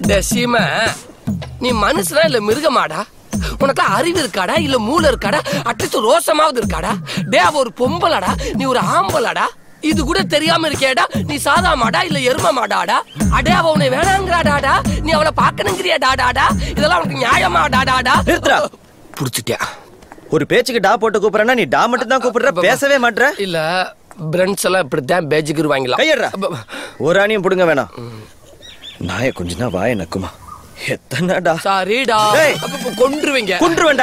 டேய் சீமை நீ மனுஷனா இல்ல மிருகமாடா உனக்கு அறிவு இருக்காடா இல்ல மூளை இருக்காடா அட்லீஸ்ட் ரோசமாவது இருக்காடா டே அவ ஒரு பொம்பளடா நீ ஒரு ஆம்பளடா இது கூட தெரியாம இருக்கேடா நீ சாதா மாடா இல்ல எரும மாடாடா அடே அவ உன்னை வேணாங்கிறாடாடா நீ அவளை பாக்கணுங்கிறியா டாடாடா இதெல்லாம் உனக்கு நியாயமா டாடாடா நிறுத்துடா. புடிச்சிட்டியா ஒரு பேச்சுக்கு டா போட்டு கூப்பிடுறேன்னா நீ டா மட்டும் தான் கூப்பிடுற பேசவே மாட்ற இல்ல பிரெண்ட்ஸ் எல்லாம் இப்படித்தான் பேஜுக்கு வாங்கலாம் கையடுறா ஒரு ஆணியும் புடுங்க வேணாம் நாய கொஞ்ச தான் வாய நக்குமா எத்தனைடா சாரிடா டேய். அப்ப- அப்ப கொன்றுவீங்க குன்று